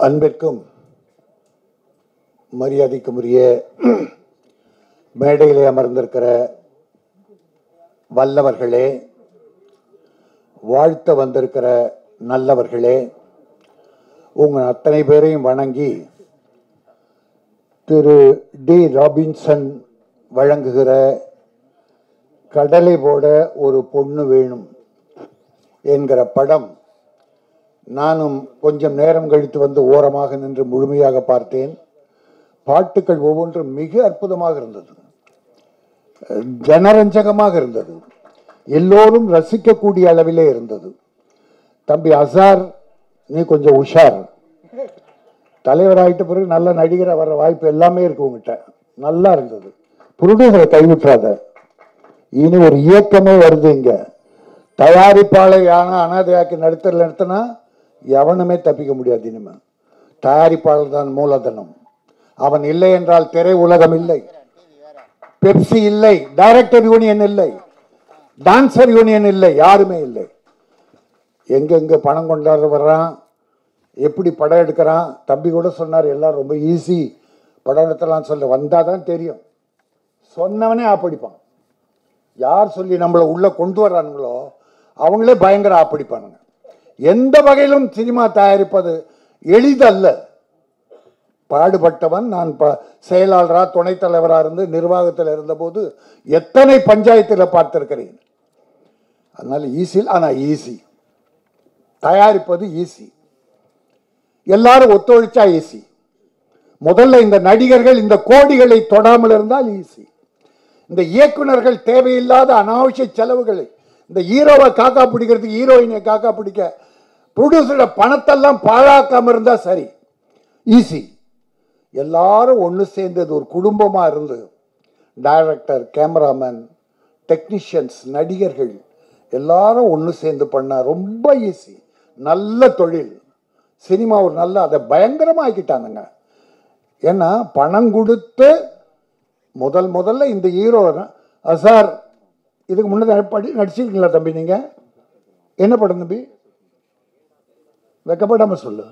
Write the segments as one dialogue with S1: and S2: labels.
S1: அன்பிற்கும் மரியாதைக்கும் உரிய மேடையிலே அமர்ந்திருக்கிற வல்லவர்களே வாழ்த்த வந்திருக்கிற நல்லவர்களே உங்கள் அத்தனை பேரையும் வணங்கி திரு டி ராபின்சன் வழங்குகிற கடலை போட ஒரு பொண்ணு வேணும் என்கிற படம் நானும் கொஞ்சம் நேரம் கழித்து வந்து ஓரமாக நின்று முழுமையாக பார்த்தேன் பாட்டுக்கள் ஒவ்வொன்றும் மிக அற்புதமாக இருந்தது ஜனரஞ்சகமாக இருந்தது எல்லோரும் ரசிக்கக்கூடிய அளவிலே இருந்தது தம்பி அசார் நீ கொஞ்சம் உஷார் தலைவராயிட்ட பிறகு நல்ல நடிகரை வர வாய்ப்பு எல்லாமே இருக்கு உங்ககிட்ட நல்லா இருந்தது புருடர்களை கைவிட்டுறாத இனி ஒரு இயக்கமே வருது இங்க தயாரிப்பாளர் அனாதையாக்கி நடத்தல நடத்தினா எவனுமே தப்பிக்க முடியாது இனிமே தயாரிப்பாளர் தான் மூலதனம் அவன் இல்லை என்றால் திரை உலகம் இல்லை பெப்சி இல்லை டைரக்டர் யூனியன் இல்லை டான்சர் யூனியன் இல்லை யாருமே இல்லை எங்கெங்க பணம் கொண்டாட வர்றான் எப்படி படம் எடுக்கிறான் தம்பி கூட சொன்னார் எல்லாம் ரொம்ப ஈஸி படம் எடுத்தலாம் சொல்ல வந்தால் தான் தெரியும் சொன்னவனே ஆப்படிப்பான் யார் சொல்லி நம்மளை உள்ள கொண்டு வர்றானுங்களோ அவங்களே பயங்கர ஆப்படிப்பானுங்க எந்த வகையிலும் சினிமா தயாரிப்பது எளிதல்ல பாடுபட்டவன் நான் ப செயலாளராக துணைத் தலைவராக இருந்து நிர்வாகத்தில் இருந்தபோது எத்தனை பஞ்சாயத்தில் பார்த்திருக்கிறேன் அதனால ஈஸி ஆனால் ஈஸி தயாரிப்பது ஈஸி எல்லாரும் ஒத்துழைச்சா ஈஸி முதல்ல இந்த நடிகர்கள் இந்த கோடிகளை தொடாமல் இருந்தால் ஈஸி இந்த இயக்குனர்கள் தேவையில்லாத அனாவசிய செலவுகளை இந்த ஹீரோவை காக்கா பிடிக்கிறதுக்கு ஹீரோயினை காக்கா பிடிக்க ப்ரொடியூசரோட பணத்தெல்லாம் பாழாக்காம இருந்தா சரி ஈஸி எல்லாரும் ஒன்று சேர்ந்தது ஒரு குடும்பமாக இருந்து டைரக்டர் கேமராமேன் டெக்னீஷியன்ஸ் நடிகர்கள் எல்லாரும் ஒன்று சேர்ந்து பண்ண ரொம்ப ஈஸி நல்ல தொழில் சினிமா ஒரு நல்ல அதை பயங்கரமாக ஆக்கிட்டானுங்க ஏன்னா பணம் கொடுத்து முதல் முதல்ல இந்த ஹீரோ சார் இதுக்கு முன்னே படி நடிச்சிருக்கீங்களா தம்பி நீங்கள் என்ன படம் தம்பி வெக்கப்படாம சொல்லு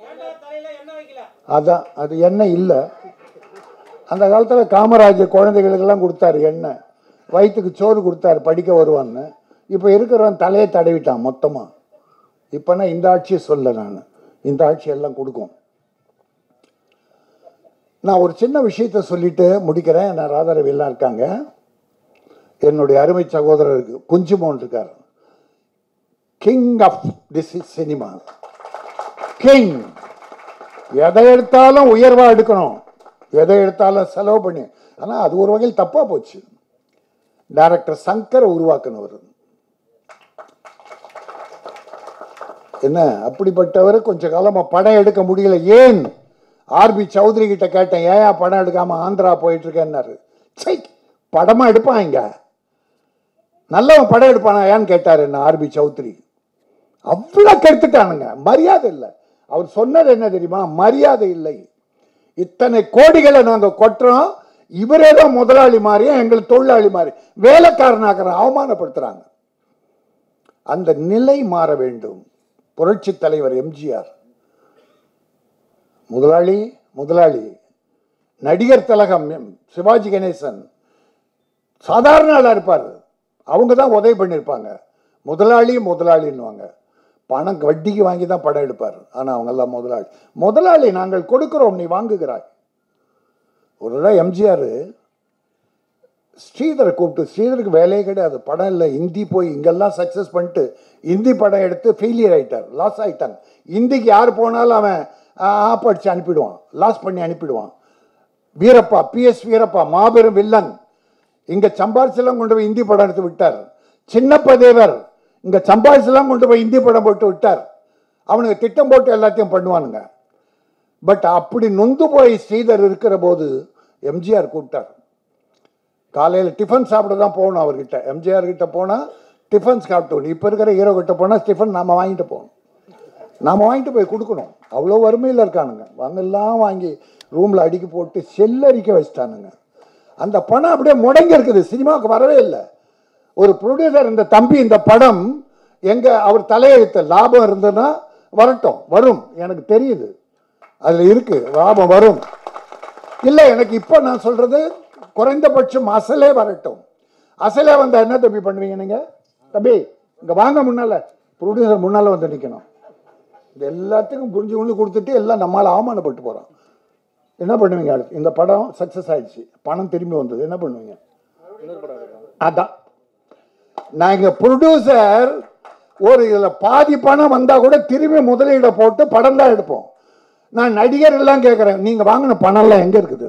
S1: அதான் அது எண்ணெய் இல்லை அந்த காலத்தில் காமராஜர் குழந்தைகளுக்கெல்லாம் கொடுத்தாரு எண்ணெய் வயிற்றுக்கு சோறு கொடுத்தாரு படிக்க வருவான்னு இப்போ இருக்கிறவன் தலையை தடவிட்டான் மொத்தமாக இப்போனா இந்த ஆட்சியை சொல்ல நான் இந்த ஆட்சி எல்லாம் கொடுக்கும் நான் ஒரு சின்ன விஷயத்த சொல்லிட்டு முடிக்கிறேன் நான் ராதாரவி எல்லாம் இருக்காங்க என்னுடைய அருமை சகோதரர் குஞ்சுமோன் இருக்கார் king of this cinema king எதை எடுத்தாலும் உயர்வா எடுக்கணும் எதை எடுத்தாலும் செலவு பண்ணி ஆனால் அது ஒரு வகையில் தப்பா போச்சு டைரக்டர் சங்கரை உருவாக்குனவர் என்ன அப்படிப்பட்டவர் கொஞ்ச காலமா படம் எடுக்க முடியல ஏன் ஆர்பி சௌத்ரி கிட்ட கேட்டேன் ஏன் படம் எடுக்காம ஆந்திரா போயிட்டு இருக்கேன்னாரு சை படமா எடுப்பான் இங்க நல்லவன் படம் எடுப்பானா ஏன்னு கேட்டாரு என்ன ஆர்பி சௌத்ரி அவ்வளோ கெடுத்துட்டானுங்க மரியாதை இல்லை அவர் சொன்னது என்ன தெரியுமா மரியாதை இல்லை இத்தனை கோடிகளை நாங்கள் கொட்டுறோம் இவரே தான் முதலாளி மாதிரியும் எங்கள் தொழிலாளி மாதிரி வேலைக்காரனாக்கிற அவமானப்படுத்துறாங்க அந்த நிலை மாற வேண்டும் புரட்சி தலைவர் எம்ஜிஆர் முதலாளி முதலாளி நடிகர் திலகம் சிவாஜி கணேசன் சாதாரண ஆளாக இருப்பார் அவங்க தான் உதவி பண்ணியிருப்பாங்க முதலாளி முதலாளின்னுவாங்க பணம் வட்டிக்கு வாங்கி தான் படம் எடுப்பார் ஆனால் அவங்கெல்லாம் முதலாளி முதலாளி நாங்கள் கொடுக்கிறோம் நீ வாங்குகிறாய் ஒரு தடவை எம்ஜிஆர் ஸ்ரீதரை கூப்பிட்டு ஸ்ரீதருக்கு வேலையே கிடையாது படம் இல்லை ஹிந்தி போய் இங்கெல்லாம் சக்ஸஸ் பண்ணிட்டு ஹிந்தி படம் எடுத்து ஃபெயிலியர் ஆகிட்டார் லாஸ் ஆகிட்டாங்க ஹிந்திக்கு யார் போனாலும் அவன் ஆப் அடிச்சு அனுப்பிடுவான் லாஸ் பண்ணி அனுப்பிடுவான் வீரப்பா பிஎஸ் வீரப்பா மாபெரும் வில்லன் இங்கே சம்பாரிச்செல்லாம் கொண்டு போய் ஹிந்தி படம் எடுத்து விட்டார் சின்னப்ப தேவர் இங்கே சம்பாரிச்செல்லாம் கொண்டு போய் ஹிந்தி படம் போட்டு விட்டார் அவனுக்கு திட்டம் போட்டு எல்லாத்தையும் பண்ணுவானுங்க பட் அப்படி நொந்து போய் ஸ்ரீதர் இருக்கிற போது எம்ஜிஆர் கூப்பிட்டார் காலையில் டிஃபன் சாப்பிட தான் போகணும் அவர்கிட்ட எம்ஜிஆர் கிட்ட போனால் டிஃபன் சாப்பிட்டு இப்போ இருக்கிற ஹீரோ கிட்ட போனால் டிஃபன் நாம் வாங்கிட்டு போகணும் நாம் வாங்கிட்டு போய் கொடுக்கணும் அவ்வளோ வறுமையில் இருக்கானுங்க வங்கெல்லாம் வாங்கி ரூமில் அடுக்கி போட்டு செல்லரிக்க வச்சிட்டானுங்க அந்த பணம் அப்படியே முடங்கி இருக்குது சினிமாவுக்கு வரவே இல்லை ஒரு ப்ரொடியூசர் இந்த தம்பி இந்த படம் எங்க அவர் தலையெழுத்து லாபம் இருந்ததுன்னா வரட்டும் வரும் எனக்கு தெரியுது அதில் இருக்கு லாபம் வரும் இல்லை எனக்கு இப்போ நான் சொல்றது குறைந்தபட்சம் அசலே வரட்டும் அசலே வந்தா என்ன தம்பி பண்ணுவீங்க நீங்க தம்பி இங்க வாங்க முன்னால ப்ரொடியூசர் முன்னால வந்து நிற்கணும் இது எல்லாத்துக்கும் புரிஞ்சு புரிஞ்சு கொடுத்துட்டு எல்லாம் நம்மளால அவமானப்பட்டு போறோம் என்ன பண்ணுவீங்க அடுத்து இந்த படம் சக்சஸ் ஆயிடுச்சு பணம் திரும்பி வந்தது என்ன பண்ணுவீங்க அதான் நான் இங்க ப்ரொடியூசர் ஒரு இதுல பாதி பணம் வந்தா கூட திரும்பி முதலீட போட்டு படம் தான் எடுப்போம் நான் நடிகர் எல்லாம் கேட்கறேன் நீங்க வாங்கின பணம் எல்லாம் எங்க இருக்குது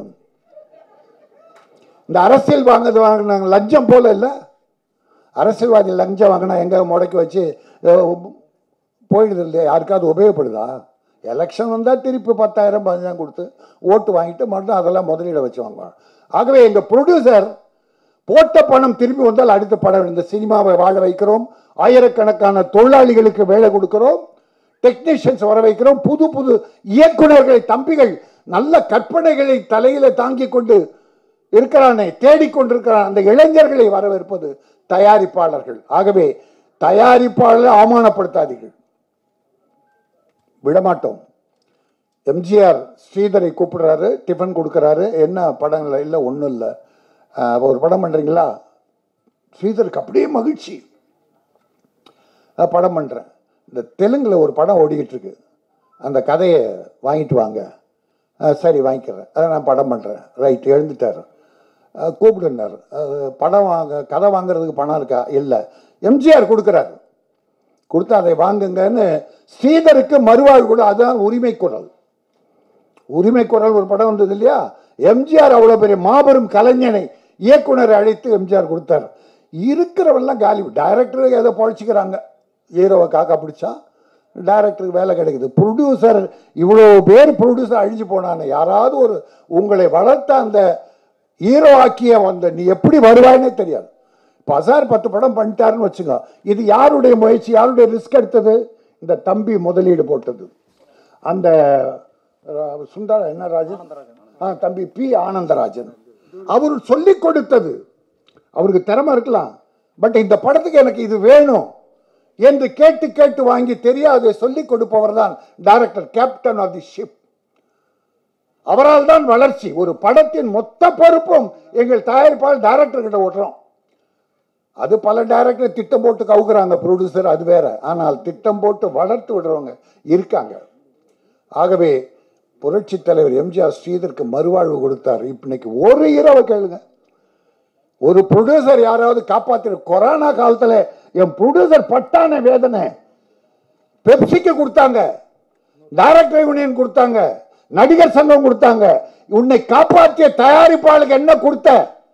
S1: இந்த அரசியல் வாங்குறது வாங்கினாங்க லஞ்சம் போல இல்ல அரசியல்வாதி லஞ்சம் வாங்கினா எங்க முடக்கி வச்சு அஹ், போயிடுது இல்லையா யாருக்காவது உபயோகப்படுதா எலெக்ஷன் வந்தால் திருப்பி பத்தாயிரம் பதினஞ்சாயிரம் கொடுத்து ஓட்டு வாங்கிட்டு மறுபடியும் அதெல்லாம் முதலீட வச்சு வாங்குவாங்க ஆகவே எங்கள் ப்ரொடியூசர் போட்ட பணம் திரும்பி வந்தால் அடுத்த படம் இந்த சினிமாவை வாழ வைக்கிறோம் ஆயிரக்கணக்கான தொழிலாளிகளுக்கு வேலை கொடுக்கிறோம் டெக்னீஷியன்ஸ் வர வைக்கிறோம் புது புது இயக்குனர்களை தம்பிகள் நல்ல கற்பனைகளை தலையில தாங்கி கொண்டு இருக்கிறானே தேடிக்கொண்டிருக்கிறான் அந்த இளைஞர்களை வரவேற்பது தயாரிப்பாளர்கள் ஆகவே தயாரிப்பாளரை அவமானப்படுத்தாதீர்கள் விடமாட்டோம் எம்ஜிஆர் ஸ்ரீதரை கூப்பிடுறாரு டிஃபன் கொடுக்குறாரு என்ன படங்கள் இல்லை ஒன்றும் இல்லை ஒரு படம் பண்ணுறீங்களா ஸ்ரீதருக்கு அப்படியே மகிழ்ச்சி "அஹ், படம் பண்ணுறேன் இந்த தெலுங்கில் ஒரு படம் ஓடிக்கிட்டு இருக்கு அந்த கதையை வாங்கிட்டு வாங்க "அஹ், சரி வாங்கிக்கிறேன் அதை நான் படம் பண்ணுறேன் ரைட் எழுந்துட்டார் அஹ், கூப்பிடுனார் "அஹ், படம் வாங்க கதை வாங்குறதுக்கு பணம் இருக்கா இல்லை எம்ஜிஆர் கொடுக்குறாரு கொடுத்து அதை வாங்குங்கன்னு ஸ்ரீதருக்கு மறுவாழ் கூட அதுதான் உரிமை குரல் உரிமை குரல் ஒரு படம் வந்தது இல்லையா எம்ஜிஆர் அவ்வளவு பெரிய மாபெரும் கலைஞனை இயக்குனரை அழைத்து எம்ஜிஆர் கொடுத்தார் இருக்கிறவெல்லாம் காலி டைரக்டருக்கு ஏதோ பழச்சிக்கிறாங்க ஹீரோவை காக்கா பிடிச்சா டைரக்டருக்கு வேலை கிடைக்குது ப்ரொடியூசர் இவ்வளோ பேர் ப்ரொடியூசர் அழிஞ்சு போனான்னு யாராவது ஒரு உங்களை வளர்த்த அந்த ஹீரோ ஆக்கிய அந்த நீ எப்படி வருவாய்னே தெரியாது இப்போ அசார் பத்து படம் பண்ணிட்டாருன்னு வச்சுக்கோ இது யாருடைய முயற்சி யாருடைய ரிஸ்க் எடுத்தது இந்த தம்பி முதலீடு போட்டது அந்த அஹ், சுந்தர என்ன ராஜன் ஆ தம்பி பி ஆனந்தராஜன் அவர் சொல்லிக் கொடுத்தது அவருக்கு திறமை இருக்கலாம் பட் இந்த படத்துக்கு எனக்கு இது வேணும் என்று கேட்டு கேட்டு வாங்கி தெரியாத சொல்லிக் கொடுப்பவர் தான் director captain of the ship அவரால் தான் வளர்ச்சி ஒரு படத்தின் மொத்த பொறுப்பும் எங்கள் தயாரிப்பாளர் டைரக்டர் கிட்ட ஓட்டுறோம் அது பல டைரக்டர் திட்டம் போட்டு கவுக்குறாங்க ப்ரொடியூசர் அது வேற ஆனால் திட்டம் போட்டு வளர்த்து விடுறவங்க இருக்காங்க ஆகவே புரட்சி தலைவர் எம்ஜிஆர் ஸ்ரீதருக்கு மறுவாழ்வு கொடுத்தார் இப்ப இன்னைக்கு ஒரு இரவை கேளுங்க ஒரு ப்ரொடியூசர் யாராவது காப்பாத்திரு கொரோனா காலத்துல என் ப்ரொடியூசர் பட்டான வேதனை பெப்சிக்கு கொடுத்தாங்க டைரக்டர் யூனியன் கொடுத்தாங்க நடிகர் சங்கம் கொடுத்தாங்க உன்னை காப்பாற்றிய தயாரிப்பாளருக்கு என்ன கொடுத்த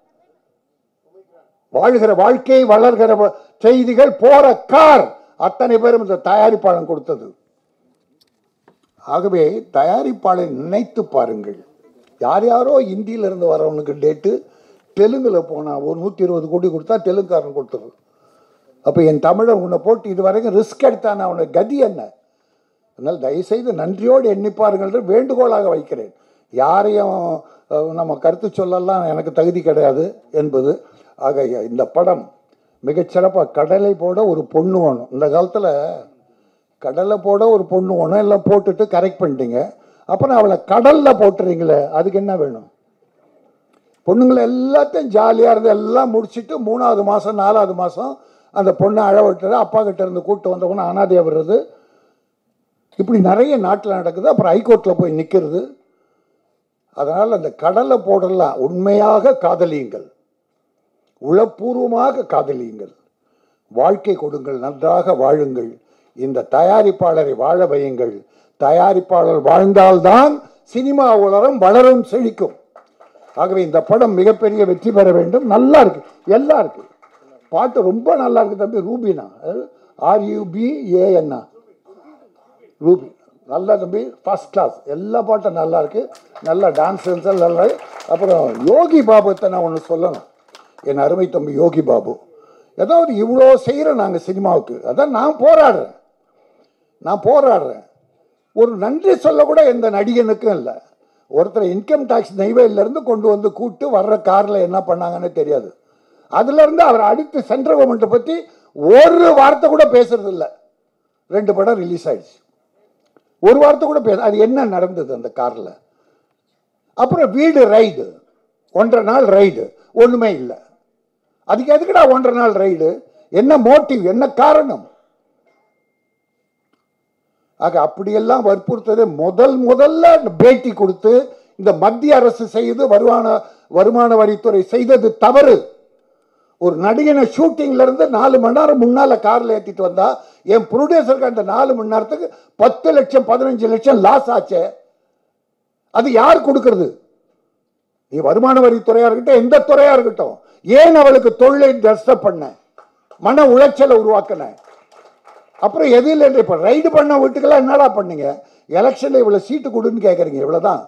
S1: வாழ்கிற வாழ்க்கை வளர்கிற வ- செய்திகள் போற கார் அத்தனை பேரும் இந்த தயாரிப்பாளன் கொடுத்தது ஆகவே தயாரிப்பாளரை நினைத்து பாருங்கள் யார் யாரோ இந்தியில இருந்து வரவனுக்கு டேட்டு தெலுங்குல போனா ஒரு நூற்றி இருபது கோடி கொடுத்தா தெலுங்குக்காரன் கொடுத்தது அப்போ என் தமிழன் உன்னை போட்டு இது வரைக்கும் ரிஸ்க் எடுத்தான அவனை கதி என்ன அதனால் தயவுசெய்து நன்றியோடு எண்ணி பாருங்கள் என்று வேண்டுகோளாக வைக்கிறேன் யாரையும் அஹ், நம்ம கருத்து சொல்லலாம் எனக்கு தகுதி கிடையாது என்பது ஆக இந்த படம் மிகச்சிறப்பாக கடலை போட ஒரு பொண்ணு வேணும் இந்த காலத்தில் கடலை போட ஒரு பொண்ணு வேணும் எல்லாம் போட்டுட்டு கரெக்ட் பண்ணிட்டீங்க அப்புறம் அவளை கடலில் போட்டுறீங்களே அதுக்கு என்ன வேணும் பொண்ணுங்களை எல்லாத்தையும் ஜாலியாக இருந்து எல்லாம் முடிச்சிட்டு மூணாவது மாதம் நாலாவது மாதம் அந்த பொண்ணை அழ விட்டுறது அப்பா கிட்ட இருந்து கூட்டு வந்த பொண்ணு அனாதையாக விடுறது இப்படி நிறைய நாட்டில் நடக்குது அப்புறம் ஹைகோர்ட்டில் போய் நிற்கிறது அதனால் அந்த கடலை போடலாம் உண்மையாக காதலியுங்கள் உளப்பூர்வமாக காதலியுங்கள் வாழ்க்கை கொடுங்கள் நன்றாக வாழுங்கள் இந்த தயாரிப்பாளரை வாழ வையுங்கள் தயாரிப்பாளர் வாழ்ந்தால்தான் சினிமா உலகம் வளரும் செழிக்கும் ஆகவே இந்த படம் மிகப்பெரிய வெற்றி பெற வேண்டும் நல்லா இருக்கு எல்லாம் இருக்கு பாட்டு ரொம்ப நல்லா இருக்கு தம்பி ரூபினா ஆர்யூபி ஏஎன்ஆ ரூபி நல்லா தம்பி ஃபர்ஸ்ட் கிளாஸ் எல்லா பாட்டும் நல்லா இருக்கு நல்லா டான்ஸ் நல்லா இருக்கு. அப்புறம் யோகி பாபுத்தை நான் ஒன்று சொல்லணும் என் அருமை தம்பி யோகி பாபு ஏதாவது இவ்வளோ செய்கிறோம் நாங்கள் சினிமாவுக்கு அதான் நான் போராடுறேன் நான் போராடுறேன் ஒரு நன்றி சொல்ல கூட எந்த நடிகனுக்கும் இல்லை ஒருத்தர் இன்கம் டேக்ஸ் நெய்வேலியிலேருந்து கொண்டு வந்து கூட்டு வர்ற காரில் என்ன பண்ணாங்கன்னு தெரியாது அதுலேருந்து அவர் அடுத்து சென்ட்ரல் கவர்மெண்ட்டை பற்றி ஒரு வார்த்தை கூட பேசுறது இல்லை ரெண்டு படம் ரிலீஸ் ஆயிடுச்சு ஒரு வாரத்தை கூட பேச அது என்ன நடந்தது அந்த காரில் அப்புறம் வீடு ரைடு ஒன்றரை நாள் ரைடு ஒன்றுமே இல்லை அதுக்கு எதுக்குடா ஒன்றரை நாள் ரைடு என்ன மோட்டிவ் என்ன காரணம் ஆக அப்படியெல்லாம் வற்புறுத்தது முதல் முதல்ல பேட்டி கொடுத்து இந்த மத்திய அரசு செய்து வருமான வருமான வரித்துறை செய்தது தவறு ஒரு நடிகனை ஷூட்டிங்ல இருந்து நாலு மணி நேரம் முன்னால கார்ல ஏத்திட்டு வந்தா என் ப்ரொடியூசருக்கு அந்த நாலு மணி நேரத்துக்கு பத்து லட்சம் பதினஞ்சு லட்சம் லாஸ் ஆச்சே அது யார் கொடுக்கறது நீ வருமான வரித்துறையா இருக்கட்டும் எந்த துறையா இருக்கட்டும் ஏன் அவளுக்கு தொழிலை டெஸ்டப் பண்ண மன உளைச்சலை உருவாக்கின அப்புறம் எது இல்லை இப்போ ரைடு பண்ண வீட்டுக்கெல்லாம் என்னடா பண்ணீங்க எலெக்ஷனில் இவ்வளோ சீட்டு கொடுன்னு கேட்குறீங்க இவ்வளோதான்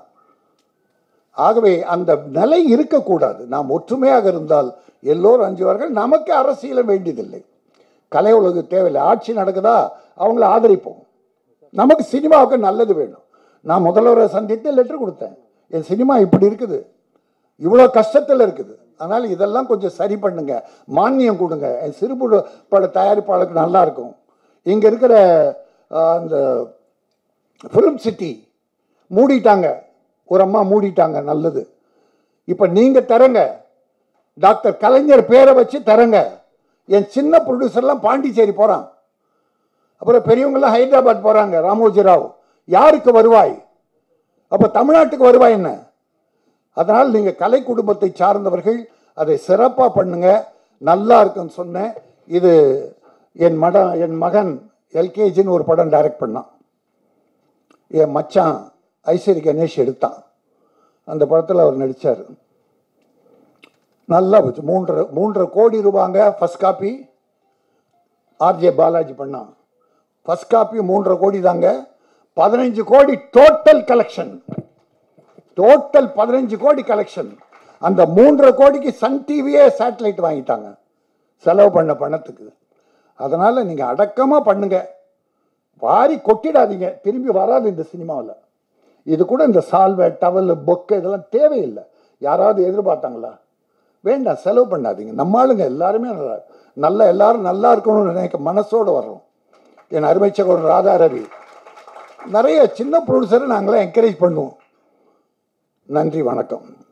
S1: ஆகவே அந்த நிலை இருக்கக்கூடாது நாம் ஒற்றுமையாக இருந்தால் எல்லோரும் அஞ்சுவார்கள் நமக்கு அரசியலும் வேண்டியதில்லை கலை உலகு தேவையில்லை ஆட்சி நடக்குதா அவங்கள ஆதரிப்போம் நமக்கு சினிமாவுக்கு நல்லது வேணும் நான் முதல்வரை சந்தித்து லெட்டர் கொடுத்தேன் என் சினிமா இப்படி இருக்குது இவ்வளோ கஷ்டத்தில் இருக்குது அதனால் இதெல்லாம் கொஞ்சம் சரி பண்ணுங்க மானியம் கொடுங்க என் சிறுபுடு பட தயாரிப்பாளருக்கு நல்லா இருக்கும் இங்கே இருக்கிற அஹ், அந்த ஃபிலிம் சிட்டி மூடிட்டாங்க ஒரு அம்மா மூடிட்டாங்க நல்லது இப்போ நீங்கள் தரங்க டாக்டர் கலைஞர் பேரை வச்சு தரங்க என் சின்ன ப்ரொடியூசர்லாம் பாண்டிச்சேரி போகிறான் அப்புறம் பெரியவங்கெல்லாம் ஹைதராபாத் போகிறாங்க ராமோஜி ராவ் யாருக்கு வருவாய் அப்போ தமிழ்நாட்டுக்கு வருவாய் என்ன அதனால் நீங்கள் கலை குடும்பத்தை சார்ந்தவர்கள் அதை சிறப்பாக பண்ணுங்க நல்லா இருக்குன்னு சொன்னேன் இது என் மட என் மகன் எல்கேஜின்னு ஒரு படம் டைரக்ட் பண்ணான் என் மச்சான் ஐஸ்வரி கணேஷ் எடுத்தான் அந்த படத்தில் அவர் நடித்தார் நல்லா போச்சு மூன்றரை மூன்றரை கோடி ரூபாங்க ஃபர்ஸ்ட் காப்பி ஆர்ஜே பாலாஜி பண்ணான் ஃபர்ஸ்ட் காப்பி மூன்றரை கோடி தாங்க பதினஞ்சு கோடி டோட்டல் கலெக்ஷன் டோட்டல் பதினஞ்சு கோடி கலெக்ஷன் அந்த மூன்றரை கோடிக்கு சன் டிவியே சேட்டலைட் வாங்கிட்டாங்க செலவு பண்ண பணத்துக்கு அதனால் நீங்கள் அடக்கமாக பண்ணுங்க வாரி கொட்டிடாதீங்க திரும்பி வராது இந்த சினிமாவில் இது கூட இந்த சால்வை டவல் பொக்கு இதெல்லாம் தேவையில்லை யாராவது எதிர்பார்த்தாங்களா வேண்டாம் செலவு பண்ணாதீங்க நம்ம ஆளுங்க எல்லாருமே நல்லா நல்ல எல்லாரும் நல்லா இருக்கணும்னு நினைக்க மனசோடு வர்றோம் என் அருமைச்சகோடு ராதா ரவி நிறைய சின்ன ப்ரொடியூசரை நாங்களாம் என்கரேஜ் பண்ணுவோம் நன்றி வணக்கம்